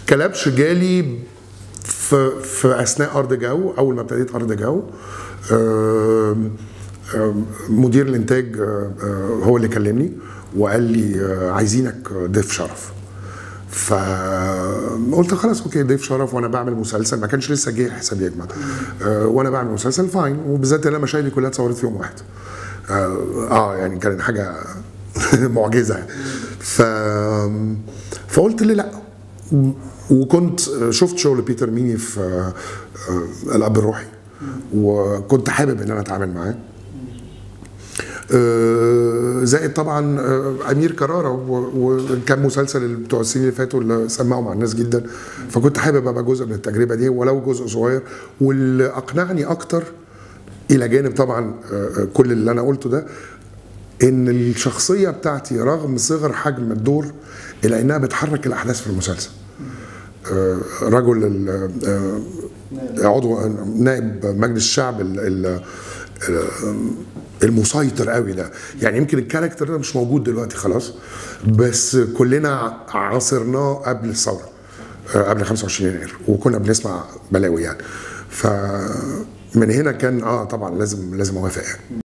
كلبش جالي في في اثناء ارض جو اول ما ابتديت ارض جو آم، آم، مدير الانتاج آه، آه، هو اللي كلمني وقال لي آه، عايزينك ضيف شرف فقلت خلاص اوكي ضيف شرف وانا بعمل مسلسل ما كانش لسه جه حساب يجمع آه وانا بعمل مسلسل فاين وبالذات ان انا مشاهدي كلها اتصورت في يوم واحد آه, اه يعني كانت حاجه معجزه يعني. ف فقلت ليه لا وكنت شفت شغل بيتر ميني في آه، آه، الاب الروحي وكنت حابب ان انا اتعامل معاه آه، زائد طبعا آه، امير كرارة و- وكان مسلسل اللي بتوع السنين اللي فاتوا اللي سمعوا مع الناس جدا فكنت حابب ابقى جزء من التجربه دي ولو جزء صغير واللي اقنعني اكتر الى جانب طبعا آه، آه، كل اللي انا قلته ده ان الشخصيه بتاعتي رغم صغر حجم الدور الا انها بتحرك الاحداث في المسلسل آه، رجل ال- آه، عضو نائب مجلس الشعب ال- ال- المسيطر قوي ده يعني يمكن الكاركتر ده مش موجود دلوقتي خلاص بس كلنا عاصرناه قبل الثوره آه، قبل 25 يناير وكنا بنسمع بلاوي يعني فمن هنا كان اه طبعا لازم لازم اوافق يعني